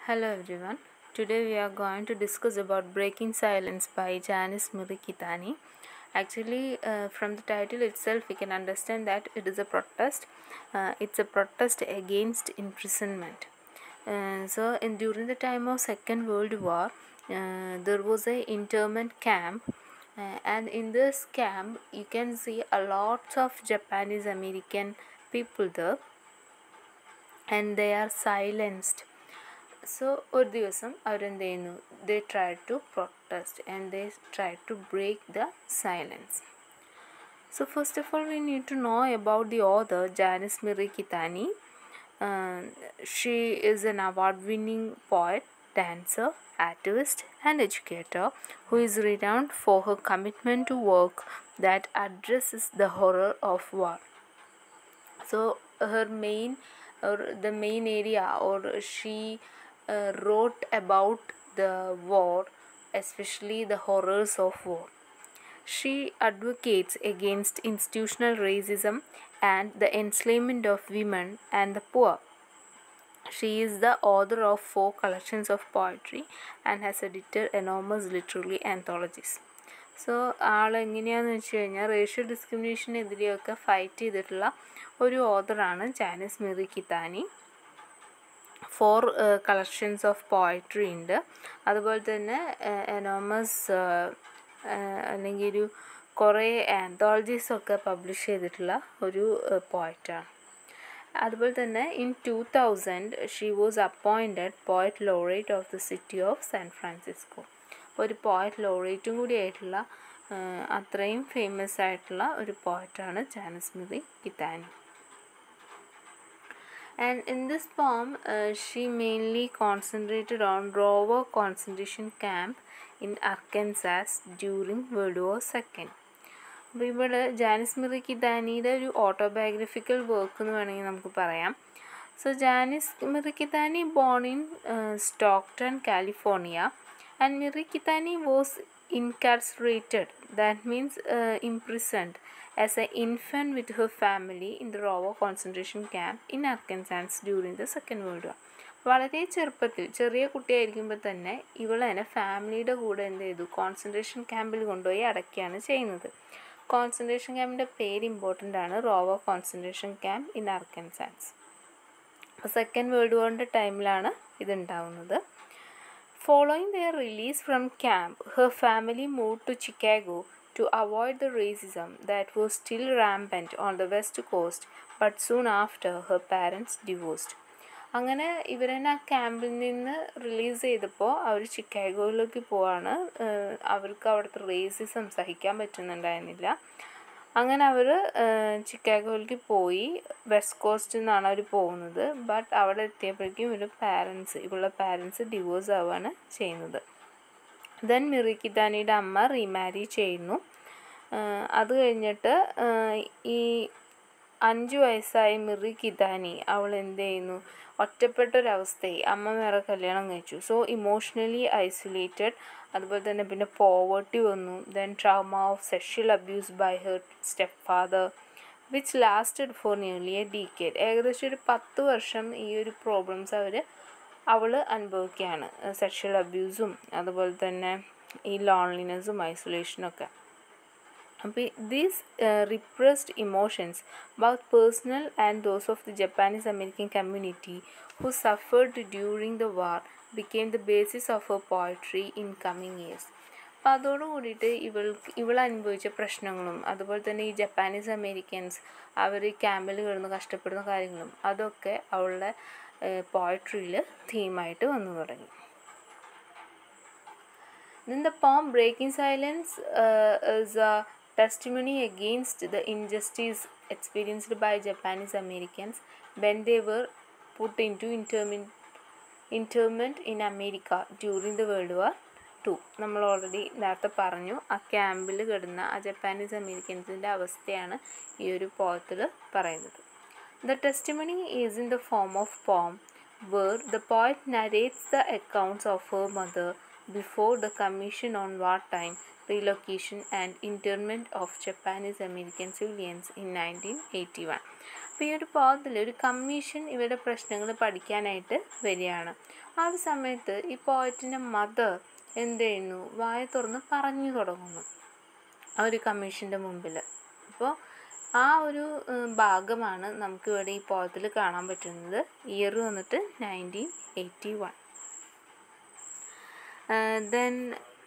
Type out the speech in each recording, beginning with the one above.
Hello everyone. Today we are going to discuss about Breaking Silence by Janice Murikitani. Actually, uh, from the title itself, we can understand that it is a protest. Uh, it's a protest against imprisonment. Uh, so, in during the time of Second World War, uh, there was a internment camp, uh, and in this camp, you can see a lot of Japanese American people there, and they are silenced. So ഒരു ദിവസം അവരെന്ത് ചെയ്യുന്നു they try to protest and they try to break the silence so first of all we need to know about the author Janice Mirikitani she is an award winning poet dancer, activist, and educator who is renowned for her commitment to work that addresses the horror of war. So, her main or the main area, or she uh, wrote about the war, especially the horrors of war. She advocates against institutional racism and the enslavement of women and the poor. She is the author of four collections of poetry and has edited enormous literary anthologies. So ആൾ എങ്ങനെയാണെന്ന് വെച്ച് കഴിഞ്ഞാൽ racial ഡിസ്ക്രിമിനേഷനെതിരെയൊക്കെ fight ചെയ്തിട്ടുള്ള ഒരു ഓതറാണ് Janice Mirikitani four collections of poetry ഉണ്ട് അതുപോലെ തന്നെ എനോമസ് അല്ലെങ്കിൽ ഒരു കുറേ ആന്തോളജീസൊക്കെ പബ്ലിഷ് ചെയ്തിട്ടുള്ള ഒരു പോയറ്റാണ് അതുപോലെ തന്നെ in two thousand she was appointed poet laureate of the city of San Francisco ഒരു പോയറ്റ് ലോറേറ്റും കൂടി ആയിട്ടുള്ള അത്രയും ഫേമസ് ആയിട്ടുള്ള ഒരു പോയറ്റാണ് ജാനസ്മിതി കിത്താനി and in this poem uh, she mainly concentrated on Rover concentration camp in Arkansas during World War II. അപ്പോൾ ഇവിടെ Janis മിറി കിതാനിയുടെ ഒരു ഓട്ടോബയോഗ്രഫിക്കൽ വർക്ക് എന്ന് വേണമെങ്കിൽ നമുക്ക് പറയാം so Janice Mirikitani born in Stockton California and Mirikitani was incarcerated that means imprisoned as an infant with her family in the Rover concentration camp in Arkansas during the Second World War. വളരെ ചെറുപ്പത്തിൽ ചെറിയ കുട്ടിയായിരിക്കുമ്പോൾ തന്നെ ഇവൾ തന്നെ ഫാമിലിയുടെ കൂടെ എന്ത് ചെയ്തു കോൺസെൻട്രേഷൻ ക്യാമ്പിൽ കൊണ്ടുപോയി അടയ്ക്കുകയാണ് ചെയ്യുന്നത് കോൺസെൻട്രേഷൻ ക്യാമ്പിൻ്റെ പേര് ഇമ്പോർട്ടൻ്റ് ആണ് Rohwer concentration camp in Arkansas Second World വാറിൻ്റെ ടൈമിലാണ് ഇതുണ്ടാവുന്നത് following their release from camp her family move to Chicago to avoid the racism that was still rampant on the west coast but soon after her parents divorced അങ്ങനെ ഇവരെന്നെ ആ ക്യാമ്പിൽ നിന്ന് release ചെയ്തപ്പോൾ അവർ ചിക്കാഗോയിലേക്ക് പോവാണ് അവർക്ക് അവിടുത്തെ റേസിസം സഹിക്കാൻ പറ്റുന്നുണ്ടായിരുന്നില്ല അങ്ങനെ അവർ ചിക്കാഗോയിലേക്ക് പോയി വെസ്റ്റ് കോസ്റ്റിൽ നിന്നാണ് അവർ പോകുന്നത് ബട്ട് അവിടെ എത്തിയപ്പോഴേക്കും ഇവരുടെ പാരൻസ് ഇവളുടെ പാരൻസ് ഡിവോഴ്സ് ആവുകയാണ് ചെയ്യുന്നത് ദെൻ മിറിക്കിത്താനിയുടെ അമ്മ റീമാരി ചെയ്യുന്നു അത് കഴിഞ്ഞിട്ട് ഈ അഞ്ച് വയസ്സായ മിറി കിതാനി അവൾ എന്ത് ചെയ്യുന്നു ഒറ്റപ്പെട്ടൊരവസ്ഥയായി അമ്മ വേറെ കല്യാണം കഴിച്ചു സോ ഇമോഷണലി ഐസൊലേറ്റഡ് അതുപോലെ തന്നെ പിന്നെ പോവർട്ടി വന്നു then trauma of sexual abuse by her step father which lasted for nearly a decade ഏകദേശം ഒരു പത്ത് വർഷം ഈ ഒരു പ്രോബ്ലംസ് അവർ അവൾ അനുഭവിക്കുകയാണ് സെക്ഷൽ അബ്യൂസും അതുപോലെ തന്നെ ഈ ലോൺലിനെസ്സും ഐസൊലേഷനൊക്കെ അപ്പോൾ these repressed emotions both personal and those of the Japanese American community who suffered during the war became the basis of a poetry in coming years അപ്പോൾ അതോട് കൂടിയിട്ട് ഇവൾക്ക് ഇവൾ അനുഭവിച്ച പ്രശ്നങ്ങളും അതുപോലെ തന്നെ ഈ ജപ്പാനീസ് അമേരിക്കൻസ് അവർ ക്യാമ്പിൽ കിടന്ന് കഷ്ടപ്പെടുന്ന കാര്യങ്ങളും അതൊക്കെ അവളുടെ പോയട്രിയിൽ തീമായിട്ട് വന്നു തുടങ്ങി Then the poem Breaking Silence uh, is a testimony against the injustice experienced by Japanese Americans when they were put into internment, internment in America during the World War two നമ്മൾ already നേരത്തെ പറഞ്ഞു ആ ക്യാമ്പിൽ കിടന്ന ആ Japanese അമേരിക്കൻസിൻ്റെ അവസ്ഥയാണ് ഈ ഒരു പോയത്തിൽ പറയുന്നത് The testimony is in the form of poem where the poet narrates the accounts of her mother before the Commission on Wartime Relocation and Internment of Japanese American Civilians in 1981. അപ്പോൾ ഈ ഒരു പോയത്തിൽ ഒരു commission ഇവരുടെ പ്രശ്നങ്ങൾ പഠിക്കാനായിട്ട് വരികയാണ് ആ ഒരു സമയത്ത് ഈ പോയറ്റിൻ്റെ മദർ എന്ത് ചെയ്യുന്നു വായ തുറന്ന് പറഞ്ഞു തുടങ്ങുന്നു ആ ഒരു കമ്മീഷൻ്റെ മുമ്പിൽ അപ്പോൾ ആ ഒരു ഏഹ്, ഭാഗമാണ് നമുക്ക് ഇവിടെ ഈ പോയത്തിൽ കാണാൻ പറ്റുന്നത് ഇയർ വന്നിട്ട് nineteen eighty one then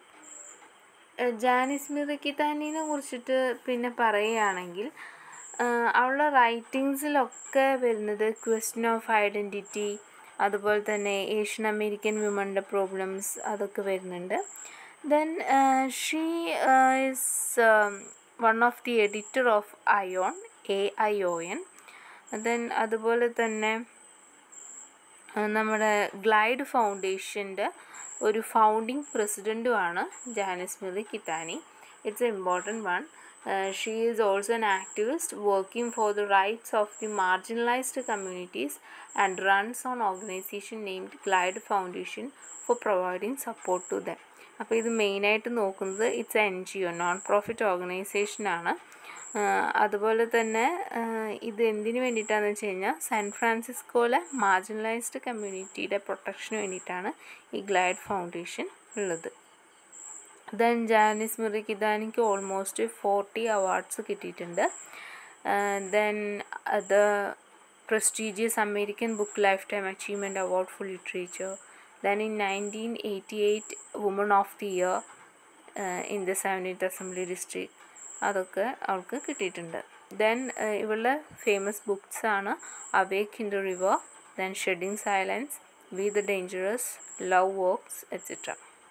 Janice മിറിക്കിത്താനിനെ കുറിച്ചിട്ട് പിന്നെ പറയുകയാണെങ്കിൽ ആഹ് അവളുടെ റൈറ്റിങ്സിലൊക്കെ വരുന്നത് ക്വസ്റ്റ്യൻ ഓഫ് ഐഡൻറ്റിറ്റി അതുപോലെ തന്നെ ഏഷ്യൻ അമേരിക്കൻ വിമണിൻ്റെ പ്രോബ്ലംസ് അതൊക്കെ വരുന്നുണ്ട് then she is one of the editor of Aion A I O N then അതുപോലെ തന്നെ ആ, നമ്മുടെ ഗ്ലൈഡ് ഫൗണ്ടേഷൻ്റെ ഒരു ഫൗണ്ടിങ് പ്രസിഡൻറ്റുമാണ് Janice Mirikitani it's a important one she is also an activist working for the rights of the marginalized communities and runs an organization named Glide Foundation for providing support to them. അപ്പോൾ ഇത് മെയിനായിട്ട് നോക്കുന്നത് it's N G O non profit ഓർഗനൈസേഷനാണ് അതുപോലെ തന്നെ ആഹ് ഇത് എന്തിനു വേണ്ടിയിട്ടാണെന്ന് വെച്ച് കഴിഞ്ഞാൽ സാൻ ഫ്രാൻസിസ്കോയിലെ മാർജിനലൈസ്ഡ് കമ്മ്യൂണിറ്റിയുടെ പ്രൊട്ടക്ഷന് വേണ്ടിയിട്ടാണ് ഈ ഗ്ലൈഡ് ഫൗണ്ടേഷൻ ഉള്ളത് ദെൻ ജാനിസ് മിറി കിദാനിക്ക് ഓൾമോസ്റ്റ് ഫോർട്ടി അവാർഡ്സ് കിട്ടിയിട്ടുണ്ട് then the prestigious American book life time achievement award for literature then in nineteen eighty eight woman of the year in the seventeenth assembly district അതൊക്കെ അവൾക്ക് കിട്ടിയിട്ടുണ്ട് then ഇവളുടെ famous books ആണ് awake in the river then shedding silence we the dangerous love works etcetera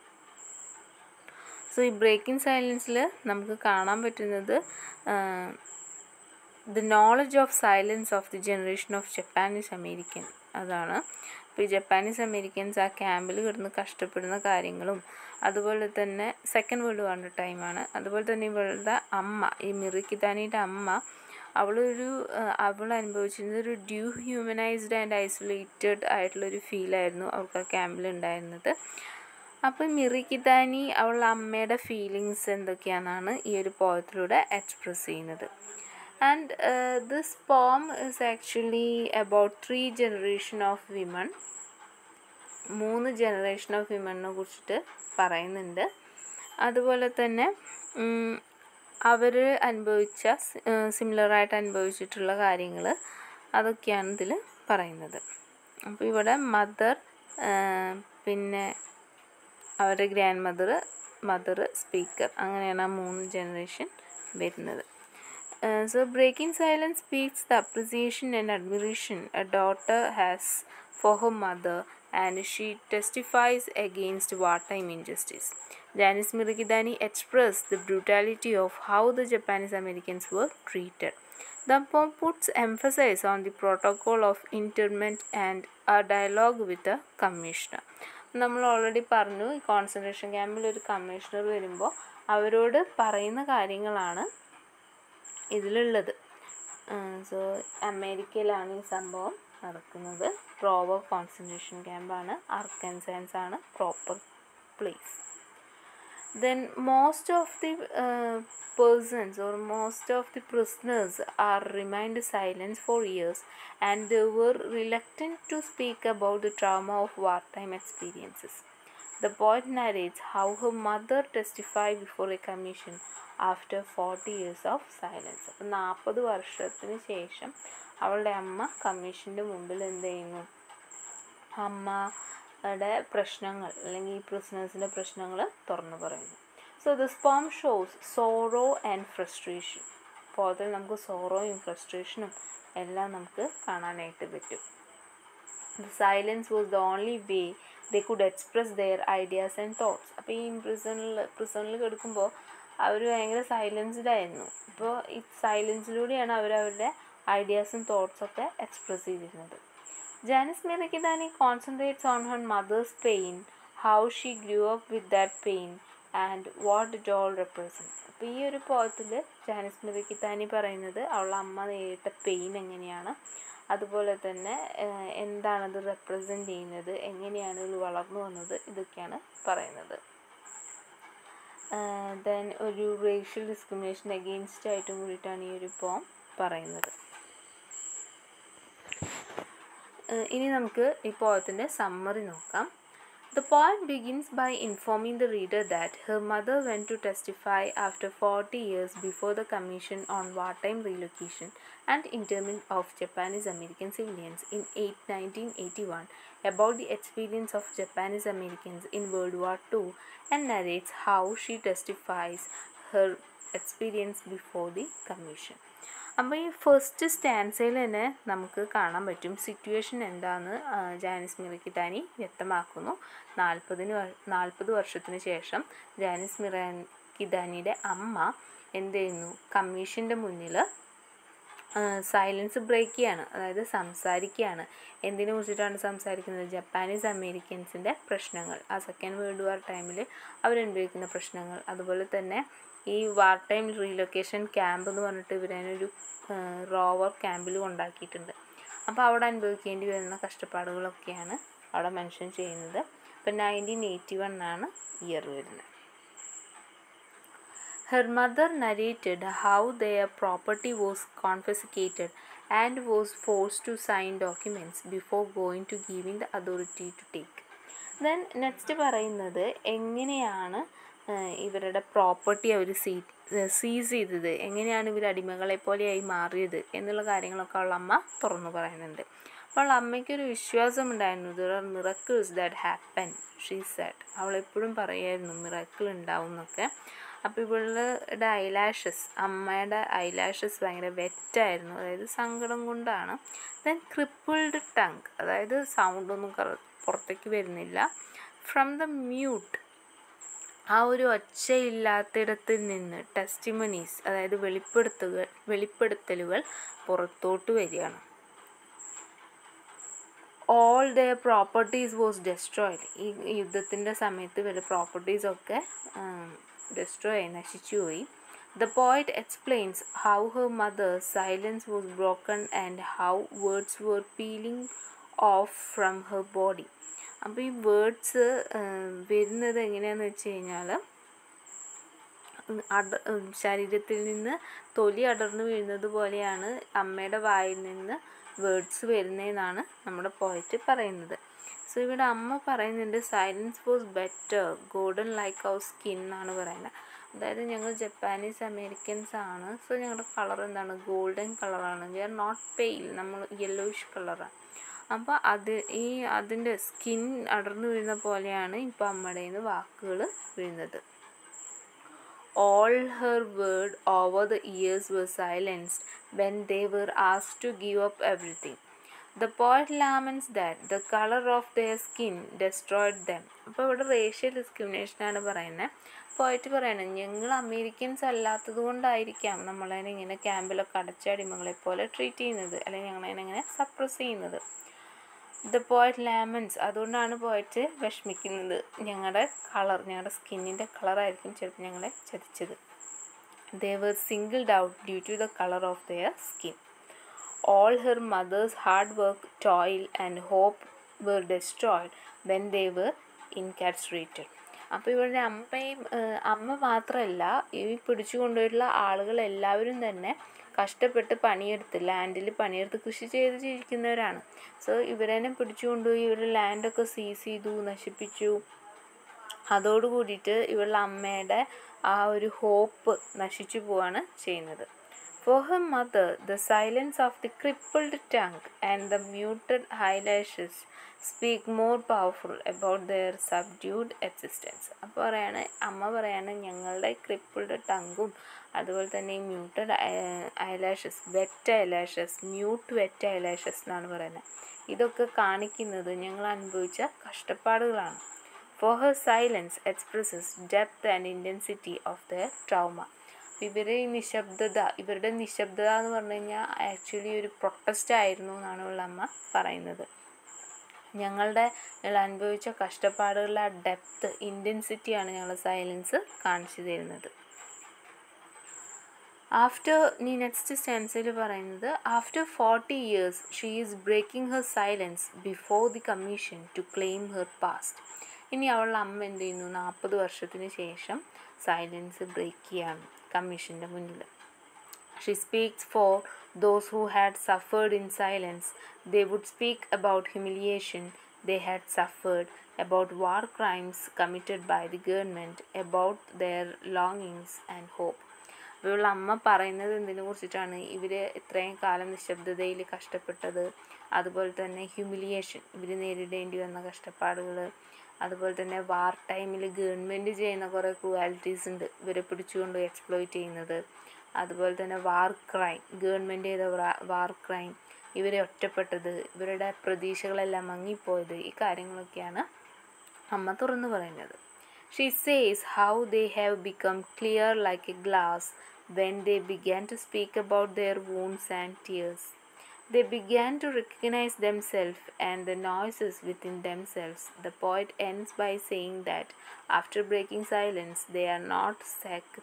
so ഈ breaking സൈലൻസിൽ നമുക്ക് കാണാൻ പറ്റുന്നത് the knowledge of silence of the generation of Japanese American അതാണ് അപ്പോൾ ഈ ജപ്പാനീസ് അമേരിക്കൻസ് ആ ക്യാമ്പിൽ കിടന്ന് കഷ്ടപ്പെടുന്ന കാര്യങ്ങളും അതുപോലെ തന്നെ സെക്കൻഡ് വേൾഡ് വാറിൻ്റെ ടൈമാണ് അതുപോലെ തന്നെ ഇവളുടെ അമ്മ ഈ മിറിക്കിതാനിയുടെ അമ്മ അവളൊരു അവൾ അനുഭവിച്ചിരുന്നത് ഒരു ഡ്യൂ ഹ്യൂമനൈസ്ഡ് ആൻഡ് ഐസൊലേറ്റഡ് ആയിട്ടുള്ളൊരു ഫീലായിരുന്നു അവൾക്ക് ആ ക്യാമ്പിൽ ഉണ്ടായിരുന്നത് അപ്പം മിറിക്കിതാനി അവളുടെ അമ്മയുടെ ഫീലിങ്സ് എന്തൊക്കെയാണെന്നാണ് ഈ ഒരു പോയത്തിലൂടെ എക്സ്പ്രസ് ചെയ്യുന്നത് and this poem is actually about three generation of women മൂന്ന് ജനറേഷൻ ഓഫ് വിമണിനെ കുറിച്ചിട്ട് പറയുന്നുണ്ട് അതുപോലെ തന്നെ അവർ അനുഭവിച്ച സിമിലറായിട്ട് അനുഭവിച്ചിട്ടുള്ള കാര്യങ്ങൾ അതൊക്കെയാണ് ഇതിൽ പറയുന്നത് അപ്പോൾ ഇവിടെ മദർ പിന്നെ അവരുടെ ഗ്രാൻഡ് മദർ മദർ സ്പീക്കർ അങ്ങനെയാണ് ആ മൂന്ന് ജനറേഷൻ വരുന്നത് so breaking silence speaks the appreciation and admiration a daughter has for her mother and she testifies against war time injustice Janice Mirikitani express the brutality of how the Japanese Americans were treated. The poem puts emphasis on the protocol of internment and a dialogue with the commissioner. നമ്മൾ already പറഞ്ഞു ഈ concentration ക്യാമ്പിൽ ഒരു commissioner വരുമ്പോൾ അവരോട് പറയുന്ന കാര്യങ്ങളാണ് ഇതിലുള്ളത് സോ അമേരിക്കയിലാണ് ഈ സംഭവം നടക്കുന്നത് റോവർ കോൺസെൻട്രേഷൻ ക്യാമ്പാണ് അർക്കൻസൻസ് ആണ് proper place then most of the uh, persons or most of the prisoners are remained silent for years and they were reluctant to speak about the trauma of wartime experiences. The poet narrates how her mother testified before a commission after 40 years of silence. അപ്പം നാൽപ്പത് വർഷത്തിന് ശേഷം അവളുടെ അമ്മ കമ്മീഷൻ്റെ മുമ്പിൽ എന്ത് ചെയ്യുന്നു അമ്മയുടെ പ്രശ്നങ്ങൾ അല്ലെങ്കിൽ ഈ പ്രിസണേഴ്സിൻ്റെ പ്രശ്നങ്ങൾ തുറന്നു പറയുന്നു so this poem shows sorrow and frustration പോയതിൽ നമുക്ക് സോറോയും ഫ്രസ്ട്രേഷനും എല്ലാം നമുക്ക് കാണാനായിട്ട് പറ്റും the silence was the only way they could express their ideas and thoughts അപ്പോൾ ഈ പ്രിസണിൽ പ്രിസണിൽ കിടക്കുമ്പോൾ അവർ ഭയങ്കര സൈലൻസ്ഡ് ആയിരുന്നു ഇപ്പോൾ ഈ സൈലൻസിലൂടെയാണ് അവർ അവരുടെ ഐഡിയാസും തോട്ട്സൊക്കെ എക്സ്പ്രസ് ചെയ്തിരുന്നത് Janice Mirikidani concentrates on her mother's pain, how she grew up with that pain, and what it all represents. അപ്പോൾ ഈ ഒരു പോയത്തിൽ ജാനിസ് മിറിക്കിത്താനി പറയുന്നത് അവളുടെ അമ്മ നേരിട്ട പെയിൻ എങ്ങനെയാണ് അതുപോലെ തന്നെ ഏഹ്, എന്താണത് റെപ്രസെൻ്റ് ചെയ്യുന്നത് എങ്ങനെയാണ് ഇത് വളർന്നു വന്നത് ഇതൊക്കെയാണ് പറയുന്നത് ദെൻ ഒരു റേഷ്യൽ ഡിസ്ക്രിമിനേഷൻ അഗെയിൻസ്റ്റ് ആയിട്ടും കൂടിയിട്ടാണ് ഈ ഒരു പോം പറയുന്നത് ഇനി നമുക്ക് ഈ പോയത്തിൻ്റെ സമ്മറി നോക്കാം The poem begins by informing the reader that her mother went to testify after 40 years before the Commission on Wartime Relocation and Internment of Japanese American civilians in 8, 1981 about the experience of Japanese Americans in World War II and narrates how she testifies her experience before the Commission. അപ്പോൾ ഈ first സ്റ്റാൻസയിൽ തന്നെ നമുക്ക് കാണാൻ പറ്റും situation എന്താണെന്ന് Janis മിറക്കിട്ടാനി വ്യക്തമാക്കുന്നു നാൽപ്പതിന് നാൽപ്പത് വർഷത്തിന് ശേഷം ജാനിസ് മിറക്കിതാനിയുടെ അമ്മ എന്ത് ചെയ്യുന്നു കമ്മീഷൻ്റെ മുന്നിൽ സൈലൻസ് ബ്രേക്ക് ചെയ്യാണ് അതായത് സംസാരിക്കുകയാണ് എന്തിനെ കുറിച്ചിട്ടാണ് സംസാരിക്കുന്നത് ജപ്പാനീസ് അമേരിക്കൻസിൻ്റെ പ്രശ്നങ്ങൾ ആ സെക്കൻഡ് വേൾഡ് വാർ ടൈമിൽ അവരനുഭവിക്കുന്ന പ്രശ്നങ്ങൾ അതുപോലെ തന്നെ ഈ വാർ ടൈം റീലൊക്കേഷൻ ക്യാമ്പ് എന്ന് പറഞ്ഞിട്ട് ഇവരതിനൊരു റോവർ ക്യാമ്പിൽ കൊണ്ടാക്കിയിട്ടുണ്ട് അപ്പോൾ അവിടെ അനുഭവിക്കേണ്ടി വരുന്ന കഷ്ടപ്പാടുകളൊക്കെയാണ് അവിടെ മെൻഷൻ ചെയ്യുന്നത് ഇപ്പം നയൻറ്റീൻ എയ്റ്റി വൺ ആണ് ഇയർ വരുന്നത് Her mother narrated how their property was confiscated and was forced to sign documents before going to giving the authority to take. Then next പറയുന്നത് എങ്ങനെയാണ് ഇവരുടെ പ്രോപ്പർട്ടി അവർ സീ സീസ് ചെയ്തത് എങ്ങനെയാണ് ഇവർ അടിമകളെ പോലെയായി മാറിയത് എന്നുള്ള കാര്യങ്ങളൊക്കെ അവളുടെ അമ്മ തുറന്നു പറയുന്നുണ്ട് അപ്പോൾ അമ്മയ്ക്കൊരു വിശ്വാസം ഉണ്ടായിരുന്നു there are miracles that happen she said അവളെപ്പോഴും പറയായിരുന്നു മിറക്കിൾ ഉണ്ടാവും എന്നൊക്കെ അപ്പോൾ ഇവളുടെ ഐലാഷസ് അമ്മയുടെ ഐലാഷസ് ഭയങ്കര വെറ്റായിരുന്നു അതായത് സങ്കടം കൊണ്ടാണ് ദെൻ ക്രിപ്പിൾഡ് ടങ് അതായത് സൗണ്ടൊന്നും പുറത്തേക്ക് വരുന്നില്ല ഫ്രം ദ മ്യൂട്ട് ആ ഒരു ഒച്ചയില്ലാത്തിടത്ത് നിന്ന് ടെസ്റ്റിമണീസ് അതായത് വെളിപ്പെടുത്തുകൾ വെളിപ്പെടുത്തലുകൾ പുറത്തോട്ട് വരികയാണ് all the properties was destroyed ഈ യുദ്ധത്തിൻ്റെ സമയത്ത് ഇവരുടെ പ്രോപ്പർട്ടീസൊക്കെ ഡെസ്ട്രോയ് ആയി നശിച്ചുപോയി the poet explains how her mother silence was broken and how words were peeling off from her body അപ്പോൾ ഈ വേർഡ്സ് വരുന്നത് എങ്ങനെയാണെന്ന് വെച്ച് കഴിഞ്ഞാൽ അട ശരീരത്തിൽ നിന്ന് തൊലി അടർന്നു വീഴുന്നത് പോലെയാണ് അമ്മയുടെ വായിൽ നിന്ന് വേർഡ്സ് വരുന്നതെന്നാണ് നമ്മുടെ പോയിറ്റ് പറയുന്നത് സോ ഇവിടെ അമ്മ പറയുന്നുണ്ട് silence was better golden like our skin എന്നാണ് പറയുന്നത് അതായത് ഞങ്ങൾ ജപ്പാനീസ് അമേരിക്കൻസ് ആണ് സോ ഞങ്ങളുടെ കളർ എന്താണ് ഗോൾഡൻ കളറാണ് വി ആർ നോട്ട് പെയിൽ നമ്മൾ യെല്ലോയിഷ് കളറാണ് അപ്പോൾ അത് ഈ അതിൻ്റെ സ്കിൻ അടർന്നു വീഴുന്ന പോലെയാണ് ഇപ്പോൾ അമ്മയുടെ നിന്ന് വാക്കുകൾ വീഴുന്നത് all her word over the years were silenced when they were asked to give up everything. The poet laments that the color of their skin destroyed them. അപ്പോൾ ഇവിടെ റേഷ്യൽ ഡിസ്ക്രിമിനേഷനാണ് പറയുന്നത് പോയിട്ട് പറയണം ഞങ്ങൾ അമേരിക്കൻസ് അല്ലാത്തത് കൊണ്ടായിരിക്കാം നമ്മളതിനെ ഇങ്ങനെ ക്യാമ്പിലൊക്കെ അടച്ച അടിമകളെ പോലെ ട്രീറ്റ് ചെയ്യുന്നത് അല്ലെങ്കിൽ ഞങ്ങളതിനെ ഇങ്ങനെ സപ്രസ് ചെയ്യുന്നത് ദ പോയറ്റ് ലാമൻസ് അതുകൊണ്ടാണ് പോയറ്റ് വിഷമിക്കുന്നത് ഞങ്ങളുടെ കളർ ഞങ്ങളുടെ സ്കിന്നിൻ്റെ കളറായിരിക്കും ചിലപ്പോൾ ഞങ്ങളെ ചതിച്ചത് they were singled out due to the colour of their skin all her mother's hard work toil and hope were destroyed when they were incarcerated അപ്പോൾ ഇവരുടെ അമ്മയും അമ്മ മാത്രമല്ല ഈ പിടിച്ചു കൊണ്ടുപോയിട്ടുള്ള ആളുകൾ എല്ലാവരും തന്നെ കഷ്ടപ്പെട്ട് പണിയെടുത്ത് ലാൻഡിൽ പണിയെടുത്ത് കൃഷി ചെയ്ത് ജീവിക്കുന്നവരാണ് സോ ഇവരെന്നെ പിടിച്ചു കൊണ്ടുപോയി ഇവരുടെ ലാൻഡൊക്കെ സീസ് ചെയ്തു നശിപ്പിച്ചു അതോട് കൂടിയിട്ട് ഇവളുടെ അമ്മയുടെ ആ ഒരു ഹോപ്പ് നശിച്ചു പോവാണ് ചെയ്യുന്നത് For her mother, the silence of the crippled tongue and the muted eyelashes speak more powerful about their subdued existence. അപ്പോൾ പറയാണ് അമ്മ പറയാണ് ഞങ്ങളുടെ ക്രിപ്പിൾഡ് ടങ്കും അതുപോലെ തന്നെ ഈ muted eyelashes wet eyelashes mute wet eyelashes എന്നാണ് പറയുന്നത് ഇതൊക്കെ കാണിക്കുന്നത് ഞങ്ങൾ അനുഭവിച്ച കഷ്ടപ്പാടുകളാണ് for her silence expresses depth and intensity of the trauma ഇവർ ഈ നിശബ്ദത ഇവരുടെ നിശബ്ദത എന്ന് പറഞ്ഞു കഴിഞ്ഞാൽ ആക്ച്വലി ഒരു പ്രൊട്ടസ്റ്റ് ആയിരുന്നു എന്നാണ് ഉള്ള അമ്മ പറയുന്നത് ഞങ്ങളുടെ ഞങ്ങൾ അനുഭവിച്ച കഷ്ടപ്പാടുകളുടെ ആ ഡെപ്ത് ഇൻറ്റൻസിറ്റിയാണ് ഞങ്ങൾ സൈലൻസ് കാണിച്ചു തരുന്നത് ആഫ്റ്റർ നീ നെക്സ്റ്റ് സ്റ്റാൻസിൽ പറയുന്നത് after forty years she is breaking her silence before the commission to claim her past ഇനി അവളുടെ അമ്മ എന്ത് ചെയ്യുന്നു നാൽപ്പത് വർഷത്തിന് ശേഷം സൈലൻസ് ബ്രേക്ക് ചെയ്യാണ് കമ്മീഷൻ്റെ മുന്നിൽ She speaks for those who had suffered in silence. They would speak about humiliation they had suffered, about war crimes committed by the government, about their longings and hope. അപ്പോൾ അമ്മ പറയുന്നത് എന്തിനെ കുറിച്ചിട്ടാണ് ഇവർ ഇത്രയും കാലം നിശബ്ദതയിൽ കഷ്ടപ്പെട്ടത് അതുപോലെ തന്നെ ഹ്യൂമിലിയേഷൻ ഇവർ നേരിടേണ്ടി വന്ന കഷ്ടപ്പാടുകൾ അതുപോലെ തന്നെ വാർ ടൈമിൽ ഗവൺമെൻറ് ചെയ്യുന്ന കുറേ ക്രുവാലിറ്റീസ് ഉണ്ട് ഇവരെ പിടിച്ചുകൊണ്ട് എക്സ്പ്ലോയിറ്റ് ചെയ്യുന്നത് അതുപോലെ തന്നെ വാർ ക്രൈം ഗവൺമെൻറ് ചെയ്ത വാർ ക്രൈം ഇവരെ ഒറ്റപ്പെട്ടത് ഇവരുടെ പ്രതീക്ഷകളെല്ലാം മങ്ങിപ്പോയത് ഈ കാര്യങ്ങളൊക്കെയാണ് അമ്മ തുറന്നു പറയുന്നത് she says how they have become clear like a glass when they began to speak about their wounds and tears They began to recognize themselves and the noises within themselves. The poet ends by saying that after breaking silence, they are not sac-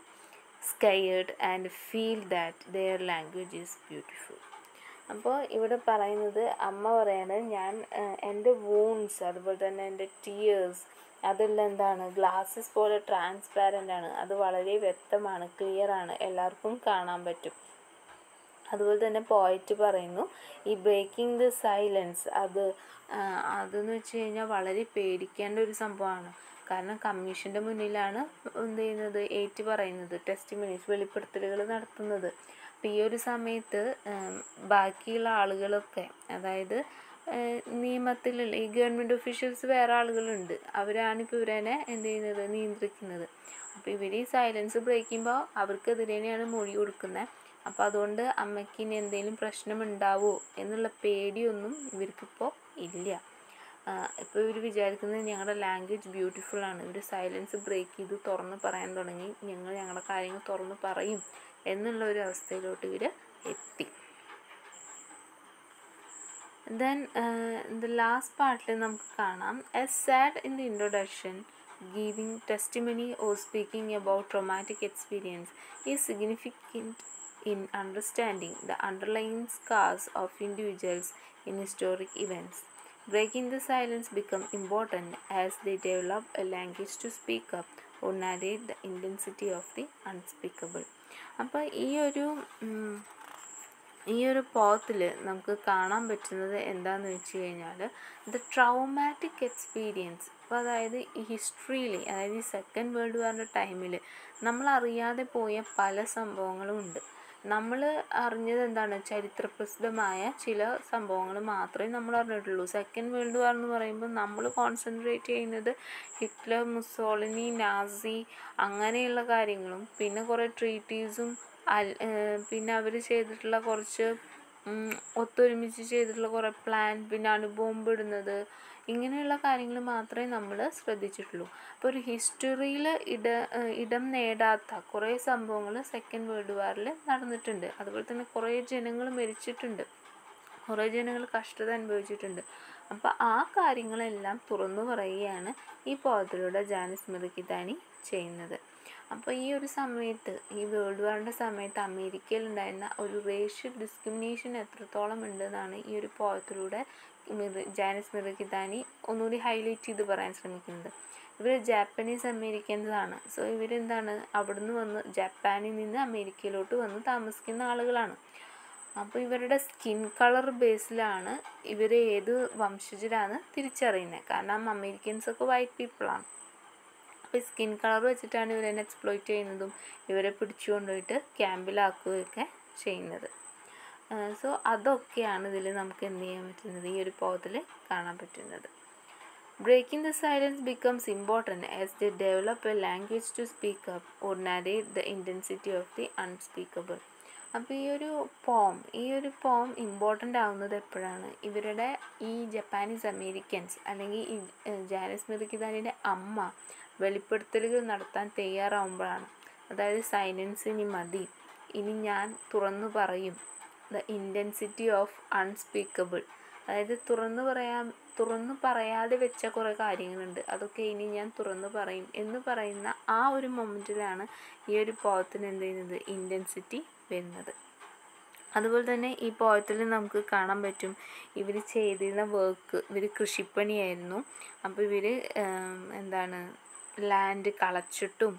scared and feel that their language is beautiful. അപ്പോൾ ഇവിടെ പറയുന്നത് അമ്മ പറയാണ് ഞാൻ എൻ്റെ wounds അതുപോലെ തന്നെ എൻ്റെ ടിയേഴ്സ് അതെല്ലാം എന്താണ് ഗ്ലാസ്സസ് പോലെ ട്രാൻസ്പാരൻ്റ് ആണ് അത് വളരെ വ്യക്തമാണ് ക്ലിയർ ആണ് എല്ലാവർക്കും കാണാൻ പറ്റും അതുപോലെ തന്നെ പോയറ്റ് പറയുന്നു ഈ ബ്രേക്കിംഗ് ദ സൈലൻസ് അത് അതെന്ന് വെച്ച് കഴിഞ്ഞാൽ വളരെ പേടിക്കേണ്ട ഒരു സംഭവമാണ് കാരണം കമ്മീഷൻ്റെ മുന്നിലാണ് എന്ത് ചെയ്യുന്നത് ഏറ്റു പറയുന്നത് ടെസ്റ്റ് മിനിറ്റ്സ് വെളിപ്പെടുത്തലുകൾ നടത്തുന്നത് അപ്പം ഈ ഒരു സമയത്ത് ബാക്കിയുള്ള ആളുകളൊക്കെ അതായത് നിയമത്തിലുള്ള ഈ ഗവൺമെൻറ് ഒഫീഷ്യൽസ് വേറെ ആളുകളുണ്ട് അവരാണിപ്പോൾ ഇവരെ എന്ത് ചെയ്യുന്നത് നിയന്ത്രിക്കുന്നത് അപ്പോൾ ഇവർ ഈ സൈലൻസ് ബ്രേക്ക് ചെയ്യുമ്പോൾ അവർക്കെതിരെയാണ് മൊഴി കൊടുക്കുന്നത് അപ്പോൾ അതുകൊണ്ട് അമ്മയ്ക്ക് ഇനി എന്തെങ്കിലും പ്രശ്നമുണ്ടാവുമോ എന്നുള്ള പേടിയൊന്നും ഇവർക്കിപ്പോൾ ഇല്ല ഇപ്പോൾ ഇവർ വിചാരിക്കുന്നത് ഞങ്ങളുടെ ലാംഗ്വേജ് ബ്യൂട്ടിഫുൾ ആണ് ഇവർ സൈലൻസ് ബ്രേക്ക് ചെയ്ത് തുറന്ന് പറയാൻ തുടങ്ങി ഞങ്ങൾ ഞങ്ങളുടെ കാര്യങ്ങൾ തുറന്ന് പറയും എന്നുള്ള ഒരു അവസ്ഥയിലോട്ട് ഇവർ എത്തി ദെൻ ദ ലാസ്റ്റ് പാർട്ടിൽ നമുക്ക് കാണാം as said in the introduction giving testimony or speaking about traumatic experience ഈ significant in understanding the underlying scars of individuals in historic events. Breaking the silence become important as they develop a language to speak up or narrate the intensity of the unspeakable. അപ്പോൾ ഈ ഒരു ഈ ഒരു പോത്തിൽ നമുക്ക് കാണാൻ പറ്റുന്നത് എന്താണെന്ന് വെച്ച് കഴിഞ്ഞാൽ ദ ട്രൗമാറ്റിക് എക്സ്പീരിയൻസ് അപ്പോൾ അതായത് ഈ ഹിസ്റ്ററിയിൽ അതായത് ഈ സെക്കൻഡ് വേൾഡ് വാറിൻ്റെ ടൈമിൽ നമ്മൾ അറിയാതെ പോയ പല സംഭവങ്ങളും ഉണ്ട് നമ്മൾ അറിഞ്ഞത് എന്താണ് ചരിത്രപ്രസിദ്ധമായ ചില സംഭവങ്ങൾ മാത്രമേ നമ്മൾ അറിഞ്ഞിട്ടുള്ളൂ സെക്കൻഡ് വേൾഡ് വാർ എന്ന് പറയുമ്പോൾ നമ്മൾ കോൺസെൻട്രേറ്റ് ചെയ്യുന്നത് ഹിറ്റ്ലർ മുസോളിനി നാസി അങ്ങനെയുള്ള കാര്യങ്ങളും പിന്നെ കുറേ ട്രീറ്റീസും അൽ പിന്നെ അവർ ചെയ്തിട്ടുള്ള കുറച്ച് ഒത്തൊരുമിച്ച് ചെയ്തിട്ടുള്ള കുറേ പ്ലാൻ പിന്നെ അണുബോംബ് ഇടുന്നത് ഇങ്ങനെയുള്ള കാര്യങ്ങൾ മാത്രമേ നമ്മൾ ശ്രദ്ധിച്ചിട്ടുള്ളൂ അപ്പോൾ ഒരു ഹിസ്റ്ററിയിൽ ഇട ഇടം നേടാത്ത കുറേ സംഭവങ്ങൾ സെക്കൻഡ് വേൾഡ് വാറിൽ നടന്നിട്ടുണ്ട് അതുപോലെ തന്നെ കുറേ ജനങ്ങൾ മരിച്ചിട്ടുണ്ട് കുറേ ജനങ്ങൾ കഷ്ടത അനുഭവിച്ചിട്ടുണ്ട് അപ്പോൾ ആ കാര്യങ്ങളെല്ലാം തുറന്നു പറയുകയാണ് ഈ പോയത്തിലൂടെ ജാനിസ് മിറുക്കിത്താനി ചെയ്യുന്നത് അപ്പോൾ ഈ ഒരു സമയത്ത് ഈ വേൾഡ് വാറിൻ്റെ സമയത്ത് അമേരിക്കയിൽ ഉണ്ടായിരുന്ന ഒരു റേഷ്യൽ ഡിസ്ക്രിമിനേഷൻ എത്രത്തോളം ഉണ്ടെന്നാണ് ഈ ഒരു പോയത്തിലൂടെ മിർ ജാനിസ് മിറുക്കിത്താനി ഒന്നുകൂടി ഹൈലൈറ്റ് ചെയ്ത് പറയാൻ ശ്രമിക്കുന്നത് ഇവർ ജാപ്പനീസ് അമേരിക്കൻസ് ആണ് സോ ഇവരെന്താണ് അവിടുന്ന് വന്ന് ജപ്പാനിൽ നിന്ന് അമേരിക്കയിലോട്ട് വന്ന് താമസിക്കുന്ന ആളുകളാണ് അപ്പോൾ ഇവരുടെ സ്കിൻ കളർ ബേസിലാണ് ഇവർ ഏത് വംശജരാണ് തിരിച്ചറിയുന്നത് കാരണം അമേരിക്കൻസ് ഒക്കെ വൈറ്റ് പീപ്പിളാണ് അപ്പോൾ സ്കിൻ കളർ വെച്ചിട്ടാണ് ഇവരെ എക്സ്പ്ലോയിറ്റ് ചെയ്യുന്നതും ഇവരെ പിടിച്ചു കൊണ്ടുപോയിട്ട് ക്യാമ്പിലാക്കുകയൊക്കെ ചെയ്യുന്നത് സോ അതൊക്കെയാണ് ഇതിൽ നമുക്ക് എന്ത് ചെയ്യാൻ പറ്റുന്നത് ഈ ഒരു പോകത്തിൽ കാണാൻ പറ്റുന്നത് breaking the silence becomes important as they develop a language to speak up or narrate the intensity of the unspeakable അപ്പോൾ ഈ ഒരു പോം ഈ ഒരു പോം ഇമ്പോർട്ടൻ്റ് ആവുന്നത് എപ്പോഴാണ് ഇവരുടെ ഈ ജപ്പാനീസ് അമേരിക്കൻസ് അല്ലെങ്കിൽ ഈ ജാനിസ് മിറിക്കിദാനിയുടെ അമ്മ വെളിപ്പെടുത്തലുകൾ നടത്താൻ തയ്യാറാവുമ്പോഴാണ് അതായത് സൈലൻസ് ഇനി മതി ഇനി ഞാൻ തുറന്നു പറയും ദ ഇൻറ്റൻസിറ്റി ഓഫ് അൺസ്പീക്കബിൾ അതായത് തുറന്നു പറയാൻ തുറന്നു പറയാതെ വെച്ച കുറേ കാര്യങ്ങളുണ്ട് അതൊക്കെ ഇനി ഞാൻ തുറന്നു പറയും എന്ന് പറയുന്ന ആ ഒരു മൊമെൻറ്റിലാണ് ഈ ഒരു പോയത്തിന് എന്ത് ചെയ്യുന്നത് ഇൻറ്റൻസിറ്റി വരുന്നത് അതുപോലെ തന്നെ ഈ പോയത്തിൽ നമുക്ക് കാണാൻ പറ്റും ഇവർ ചെയ്തിരുന്ന വർക്ക് ഇവർ കൃഷിപ്പണിയായിരുന്നു അപ്പോൾ ഇവർ എന്താണ് ലാൻഡ് കളച്ചിട്ടും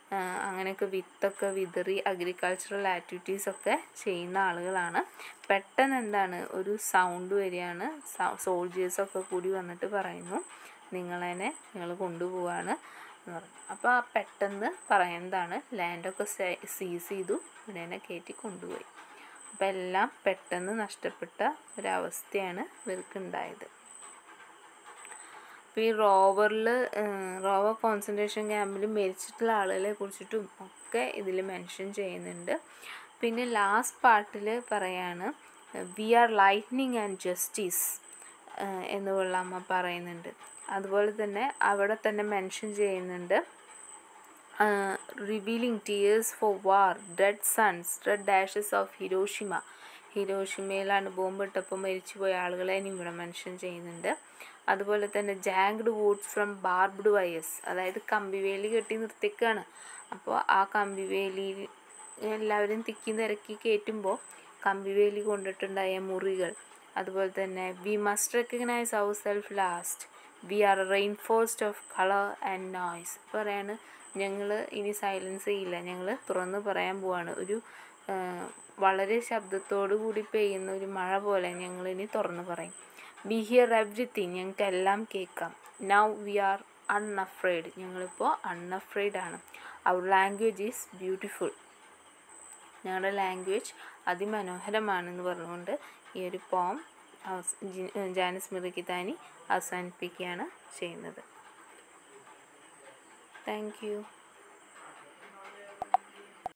ആ, അങ്ങനെയൊക്കെ വിത്തൊക്കെ വിതറി അഗ്രികൾച്ചറൽ ആക്ടിവിറ്റീസൊക്കെ ചെയ്യുന്ന ആളുകളാണ് പെട്ടെന്ന് എന്താണ് ഒരു സൗണ്ട് വരികയാണ് സോൾജേഴ്സൊക്കെ കൂടി വന്നിട്ട് പറയുന്നു നിങ്ങളെന്നെ നിങ്ങൾ കൊണ്ടുപോവാണ് എന്ന് പറഞ്ഞു അപ്പോൾ ആ പെട്ടെന്ന് പറയുന്നതാണ് ലാൻഡൊക്കെ സീസ് ചെയ്തു ഇവനെ കയറ്റി കൊണ്ടുപോയി അപ്പോൾ എല്ലാം പെട്ടെന്ന് നഷ്ടപ്പെട്ട ഒരവസ്ഥയാണ് ഇവർക്കുണ്ടായത് അപ്പോൾ ഈ റോവറിൽ റോവർ കോൺസെൻട്രേഷൻ ക്യാമ്പിൽ മരിച്ചിട്ടുള്ള ആളുകളെ കുറിച്ചിട്ടും ഒക്കെ ഇതിൽ മെൻഷൻ ചെയ്യുന്നുണ്ട് പിന്നെ ലാസ്റ്റ് പാർട്ടിൽ പറയാണ് we are lightning and justice എന്ന് വെള്ളാമ്മ പറയുന്നുണ്ട് അതുപോലെ തന്നെ അവിടെ തന്നെ മെൻഷൻ ചെയ്യുന്നുണ്ട് revealing tears for war dead sons dead ashes of Hiroshima ഹിരോഷിമയിലാണ് ബോംബിട്ടപ്പോൾ മരിച്ചുപോയ ആളുകളെ ഇനി ഇവിടെ മെൻഷൻ ചെയ്യുന്നുണ്ട് അതുപോലെ തന്നെ jagged wounds from barbed wires അതായത് കമ്പിവേലി കെട്ടി നിർത്തിക്കാണ് അപ്പോൾ ആ കമ്പിവേലിയിൽ എല്ലാവരും തിക്കി നിരക്കി കയറ്റുമ്പോൾ കമ്പിവേലി കൊണ്ടിട്ടുണ്ടായ മുറികൾ അതുപോലെ തന്നെ we must recognize our self last we are reinforced of colour and noise പറയാണ് ഞങ്ങൾ ഇനി സൈലൻസ് ചെയ്യില്ല ഞങ്ങൾ തുറന്ന് പറയാൻ പോവാണ് ഒരു ആ, വളരെ ശബ്ദത്തോടു കൂടി പെയ്യുന്ന ഒരു മഴ പോലെ ഞങ്ങൾ ഇനി തുറന്ന് പറയും വി ഹിയർ എവ്രിത്തിങ് ഞങ്ങൾക്ക് എല്ലാം കേൾക്കാം നൗ വി ആർ അൺഅഫ്രൈഡ് ഞങ്ങളിപ്പോൾ അൺഅഫ്രൈഡ് ആണ് അവർ ലാംഗ്വേജ് ഈസ് ബ്യൂട്ടിഫുൾ ഞങ്ങളുടെ ലാംഗ്വേജ് അതിമനോഹരമാണെന്ന് പറഞ്ഞുകൊണ്ട് ഈ ഒരു പോം ജാനിസ് മിറിക്കിത്താനി അവസാനിപ്പിക്കുകയാണ് ചെയ്യുന്നത് താങ്ക് യു